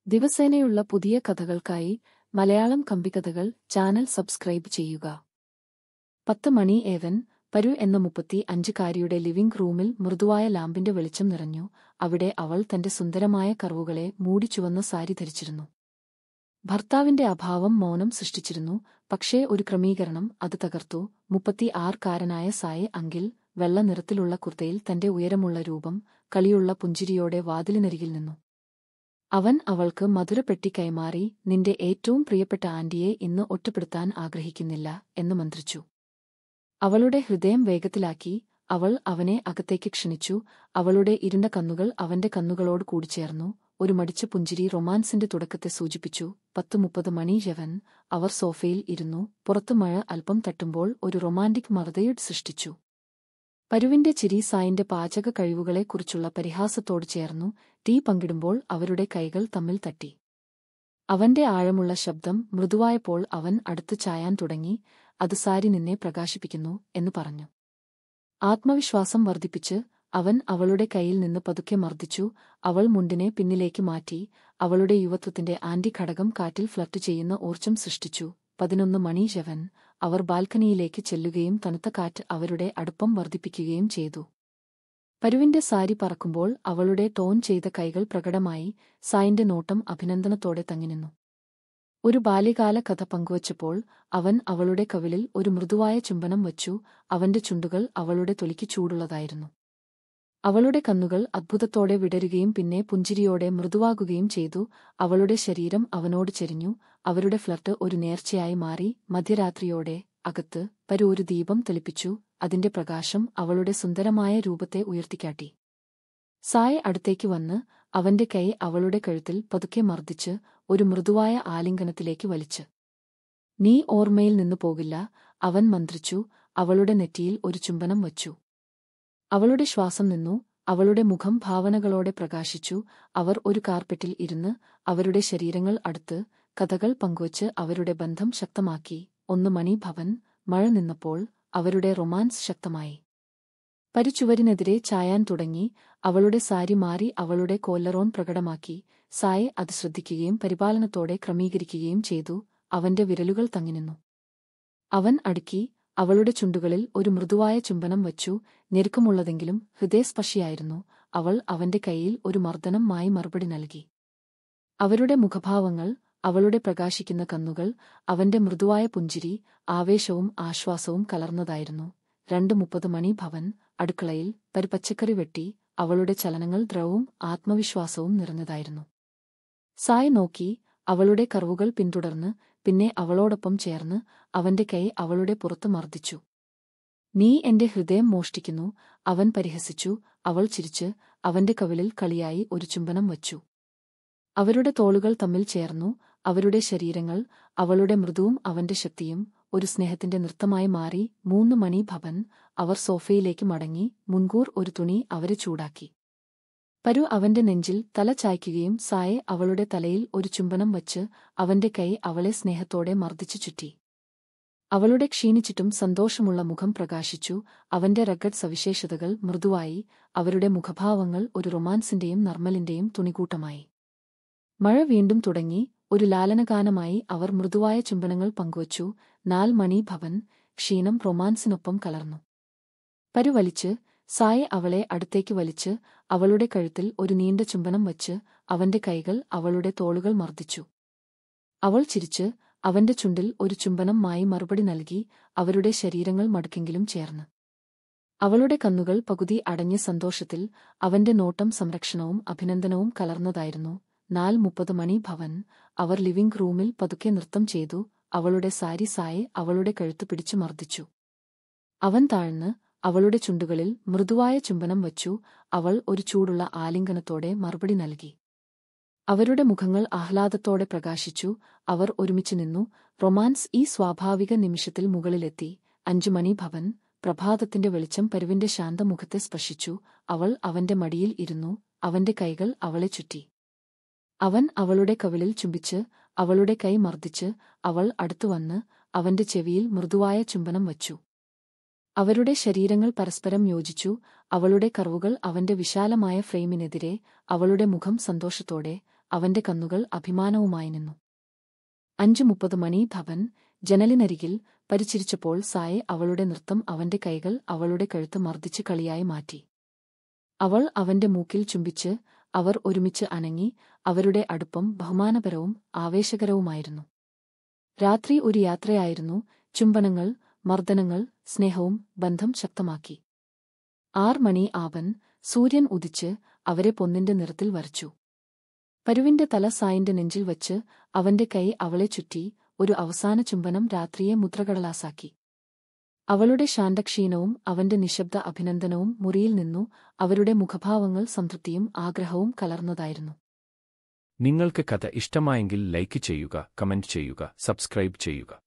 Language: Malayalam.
ദിവസേനയുള്ള പുതിയ കഥകൾക്കായി മലയാളം കമ്പിക്കഥകൾ ചാനൽ സബ്സ്ക്രൈബ് ചെയ്യുക പത്ത് മണി ഏവൻ പരു എന്ന മുപ്പത്തി അഞ്ചുകാരിയുടെ ലിവിംഗ് റൂമിൽ മൃദുവായ ലാമ്പിന്റെ വെളിച്ചം നിറഞ്ഞു അവിടെ അവൾ തന്റെ സുന്ദരമായ കർവുകളെ മൂടി ചുവന്ന സാരി ധരിച്ചിരുന്നു ഭർത്താവിന്റെ അഭാവം മൗനം സൃഷ്ടിച്ചിരുന്നു പക്ഷേ ഒരു ക്രമീകരണം അത് തകർത്തു മുപ്പത്തി ആറുകാരനായ സായെ അങ്കിൽ വെള്ള നിറത്തിലുള്ള കുർത്തയിൽ തന്റെ ഉയരമുള്ള രൂപം കളിയുള്ള പുഞ്ചിരിയോടെ വാതിലിനരികിൽ നിന്നു അവൻ അവൾക്ക് മധുരപ്പെട്ടി കൈമാറി നിന്റെ ഏറ്റവും പ്രിയപ്പെട്ട ആന്റിയെ ഇന്ന് ഒറ്റപ്പെടുത്താൻ ആഗ്രഹിക്കുന്നില്ല എന്ന് മന്ത്രിച്ചു അവളുടെ ഹൃദയം വേഗത്തിലാക്കി അവൾ അവനെ അകത്തേക്ക് ക്ഷണിച്ചു അവളുടെ ഇരുണ്ട കണ്ണുകൾ അവന്റെ കണ്ണുകളോട് കൂടിച്ചേർന്നു ഒരു മടിച്ച പുഞ്ചിരി റൊമാൻസിന്റെ തുടക്കത്തെ സൂചിപ്പിച്ചു പത്ത് മുപ്പത് മണി യവൻ അവർ സോഫയിൽ ഇരുന്നു പുറത്ത് മഴ അല്പം തട്ടുമ്പോൾ ഒരു റൊമാന്റിക് മറുതയുടെ സൃഷ്ടിച്ചു പരുവിന്റെ ചിരി സായിന്റെ പാചക കഴിവുകളെക്കുറിച്ചുള്ള പരിഹാസത്തോട് ചേർന്നു തീ പങ്കിടുമ്പോൾ അവരുടെ കൈകൾ തമ്മിൽ തട്ടി അവന്റെ ആഴമുള്ള ശബ്ദം മൃദുവായപ്പോൾ അവൻ അടുത്ത് ചായാൻ തുടങ്ങി അത് സാരി നിന്നെ പ്രകാശിപ്പിക്കുന്നു എന്ന് പറഞ്ഞു ആത്മവിശ്വാസം വർദ്ധിപ്പിച്ച് അവൻ അവളുടെ കയ്യിൽ നിന്ന് പതുക്കെ മർദ്ദിച്ചു അവൾ മുണ്ടിനെ പിന്നിലേക്ക് മാറ്റി അവളുടെ യുവത്വത്തിന്റെ ആന്റി ഘടകം കാറ്റിൽ ഫ്ലർട്ട് ചെയ്യുന്ന ഊർജ്ജം സൃഷ്ടിച്ചു പതിനൊന്ന് മണി ജവൻ അവർ ബാൽക്കണിയിലേക്ക് ചെല്ലുകയും തണുത്ത കാറ്റ് അവരുടെ അടുപ്പം വർദ്ധിപ്പിക്കുകയും ചെയ്തു പരുവിന്റെ സാരി പറക്കുമ്പോൾ അവളുടെ ടോൺ ചെയ്ത കൈകൾ പ്രകടമായി സായിന്റെ നോട്ടം അഭിനന്ദനത്തോടെ തങ്ങിനിന്നു ഒരു ബാല്യകാല കഥ പങ്കുവച്ചപ്പോൾ അവൻ അവളുടെ കവിളിൽ ഒരു മൃദുവായ ചുംബനം വച്ചു അവന്റെ ചുണ്ടുകൾ അവളുടെ തൊലിക്ക് ചൂടുള്ളതായിരുന്നു അവളുടെ കണ്ണുകൾ അദ്ഭുതത്തോടെ വിടരുകയും പിന്നെ പുഞ്ചിരിയോടെ മൃദുവാകുകയും ചെയ്തു അവളുടെ ശരീരം അവനോട് ചെരിഞ്ഞു അവരുടെ ഫ്ലർട്ട് ഒരു നേർച്ചയായി മാറി മധ്യരാത്രിയോടെ അകത്ത് പരു ഒരു ദീപം തെളിപ്പിച്ചു അതിന്റെ പ്രകാശം അവളുടെ സുന്ദരമായ രൂപത്തെ ഉയർത്തിക്കാട്ടി സായ് അടുത്തേക്ക് വന്ന് അവന്റെ കൈ അവളുടെ കഴുത്തിൽ പതുക്കെ മർദ്ദിച്ച് ഒരു മൃദുവായ ആലിംഗനത്തിലേക്ക് വലിച്ച് നീ ഓർമ്മയിൽ നിന്നു പോകില്ല അവൻ മന്ത്രിച്ചു അവളുടെ നെറ്റിയിൽ ഒരു ചുംബനം വച്ചു അവളുടെ ശ്വാസം നിന്നു അവളുടെ മുഖം ഭാവനകളോടെ പ്രകാശിച്ചു അവർ ഒരു കാർപ്പെറ്റിൽ ഇരുന്ന് അവരുടെ ശരീരങ്ങൾ അടുത്ത് കഥകൾ പങ്കുവച്ച് അവരുടെ ബന്ധം ശക്തമാക്കി ഒന്ന് മണി ഭവൻ മഴ നിന്നപ്പോൾ അവരുടെ റൊമാൻസ് ശക്തമായി പരിചുവരിനെതിരെ ചായാൻ തുടങ്ങി അവളുടെ സാരി മാറി അവളുടെ കോല്ലറോൺ പ്രകടമാക്കി സായെ അത് ശ്രദ്ധിക്കുകയും പരിപാലനത്തോടെ ക്രമീകരിക്കുകയും ചെയ്തു അവന്റെ വിരലുകൾ തങ്ങിനിന്നു അവൻ അടുക്കി അവളുടെ ചുണ്ടുകളിൽ ഒരു മൃദുവായ ചുംബനം വച്ചു ഞെരുക്കമുള്ളതെങ്കിലും ഹൃദയസ്പർശിയായിരുന്നു അവൾ അവന്റെ കൈയിൽ ഒരു മർദ്ദനം മായി മറുപടി നൽകി അവരുടെ മുഖഭാവങ്ങൾ അവളുടെ പ്രകാശിക്കുന്ന കണ്ണുകൾ അവന്റെ മൃദുവായ പുഞ്ചിരി ആവേശവും ആശ്വാസവും കലർന്നതായിരുന്നു രണ്ട് മുപ്പത് മണി ഭവൻ അടുക്കളയിൽ പരിപച്ചക്കറി വെട്ടി അവളുടെ ചലനങ്ങൾ ദ്രവവും ആത്മവിശ്വാസവും നിറഞ്ഞതായിരുന്നു സായ് നോക്കി അവളുടെ കർവുകൾ പിന്തുടർന്ന് പിന്നെ അവളോടൊപ്പം ചേർന്ന് അവന്റെ കൈ അവളുടെ പുറത്ത് മർദ്ദിച്ചു നീ എന്റെ ഹൃദയം മോഷ്ടിക്കുന്നു അവൻ പരിഹസിച്ചു അവൾ ചിരിച്ച് അവന്റെ കവിളിൽ കളിയായി ഒരു ചുംബനം വച്ചു അവരുടെ തോളുകൾ തമ്മിൽ ചേർന്നു അവരുടെ ശരീരങ്ങൾ അവളുടെ മൃദുവും അവന്റെ ശക്തിയും ഒരു സ്നേഹത്തിന്റെ നൃത്തമായി മാറി മൂന്ന് മണി ഭവൻ അവർ സോഫയിലേക്ക് മടങ്ങി മുൻകൂർ ഒരു തുണി അവരെ ചൂടാക്കി പരു അവന്റെ നെഞ്ചിൽ തല ചായ്ക്കുകയും സായെ അവളുടെ തലയിൽ ഒരു ചുംബനം വച്ച് അവന്റെ കൈ അവളെ സ്നേഹത്തോടെ മർദ്ദിച്ചു ചുറ്റി അവളുടെ ക്ഷീണിച്ചിട്ടും സന്തോഷമുള്ള മുഖം പ്രകാശിച്ചു അവന്റെ റഗഡ് സവിശേഷതകൾ മൃദുവായി അവരുടെ മുഖഭാവങ്ങൾ ഒരു റൊമാൻസിന്റെയും നർമ്മലിന്റെയും തുണികൂട്ടമായി മഴ വീണ്ടും തുടങ്ങി ഒരു ലാലനഗാനമായി അവർ മൃദുവായ ചുംബനങ്ങൾ പങ്കുവച്ചു നാൽ മണി ഭവൻ ക്ഷീണം റൊമാൻസിനൊപ്പം കലർന്നു പരുവലിച്ച് സായെ അവളെ അടുത്തേക്ക് വലിച്ച് അവളുടെ കഴുത്തിൽ ഒരു നീണ്ട ചുംബനം വച്ച് അവന്റെ കൈകൾ അവളുടെ തോളുകൾ മർദ്ദിച്ചു അവൾ ചിരിച്ച് അവന്റെ ചുണ്ടിൽ ഒരു ചുംബനം മായി മറുപടി നൽകി അവരുടെ ശരീരങ്ങൾ മടുക്കെങ്കിലും ചേർന്ന് അവളുടെ കണ്ണുകൾ പകുതി അടഞ്ഞ സന്തോഷത്തിൽ അവന്റെ നോട്ടം സംരക്ഷണവും അഭിനന്ദനവും കലർന്നതായിരുന്നു നാൽ മുപ്പത് മണി ഭവൻ അവർ ലിവിംഗ് റൂമിൽ പതുക്കെ നൃത്തം ചെയ്തു അവളുടെ സാരി സായെ അവളുടെ കഴുത്ത് പിടിച്ചു മർദ്ദിച്ചു അവൻ താഴ്ന്ന് അവളുടെ ചുണ്ടുകളിൽ മൃദുവായ ചുംബനം വച്ചു അവൾ ഒരു ചൂടുള്ള ആലിംഗനത്തോടെ മറുപടി നൽകി അവരുടെ മുഖങ്ങൾ ആഹ്ലാദത്തോടെ പ്രകാശിച്ചു അവർ ഒരുമിച്ച് നിന്നു റൊമാൻസ് ഈ സ്വാഭാവിക നിമിഷത്തിൽ മുകളിലെത്തി അഞ്ചു മണി ഭവൻ പ്രഭാതത്തിന്റെ വെളിച്ചം പരുവിന്റെ ശാന്തമുഖത്തെ സ്പർശിച്ചു അവൾ അവന്റെ മടിയിൽ ഇരുന്നു അവന്റെ കൈകൾ അവളെ ചുറ്റി അവൻ അവളുടെ കവിളിൽ ചുംബിച്ച് അവളുടെ കൈ മർദ്ദിച്ച് അവൾ അടുത്തുവന്ന് അവന്റെ ചെവിയിൽ മൃദുവായ ചുംബനം വച്ചു അവരുടെ ശരീരങ്ങൾ പരസ്പരം യോജിച്ചു അവളുടെ കർവുകൾ അവന്റെ വിശാലമായ ഫ്രെയിമിനെതിരെ അവളുടെ മുഖം സന്തോഷത്തോടെ അവന്റെ കണ്ണുകൾ അഭിമാനവുമായി നിന്നു അഞ്ചു മുപ്പത് മണി ധവൻ ജനലിനരികിൽ പരിച്ചിരിച്ചപ്പോൾ സായെ അവളുടെ നൃത്തം അവന്റെ കൈകൾ അവളുടെ കഴുത്ത് മർദ്ദിച്ച് കളിയായി മാറ്റി അവൾ അവന്റെ മൂക്കിൽ ചുംബിച്ച് അവർ ഒരുമിച്ച് അനങ്ങി അവരുടെ അടുപ്പം ബഹുമാനപരവും ആവേശകരവുമായിരുന്നു രാത്രി ഒരു യാത്രയായിരുന്നു ചുംബനങ്ങൾ മർദ്ദനങ്ങൾ സ്നേഹവും ബന്ധം ശക്തമാക്കി ആർ മണി ആവൻ സൂര്യൻ ഉദിച്ച് അവരെ പൊന്നിന്റെ നിറത്തിൽ വരച്ചു പരുവിന്റെ തല സായിന്റെ നെഞ്ചിൽ വച്ച് അവന്റെ കൈ അവളെ ചുറ്റി ഒരു അവസാന ചുംബനം രാത്രിയെ മുദ്രകടലാസാക്കി അവളുടെ ശാന്തക്ഷീണവും അവന്റെ നിശബ്ദ അഭിനന്ദനവും മുറിയിൽ നിന്നു അവരുടെ മുഖഭാവങ്ങൾ സംതൃപ്തിയും ആഗ്രഹവും കലർന്നതായിരുന്നു നിങ്ങൾക്ക് കഥ ഇഷ്ടമായെങ്കിൽ ലൈക്ക് ചെയ്യുക കമന്റ് ചെയ്യുക സബ്സ്ക്രൈബ് ചെയ്യുക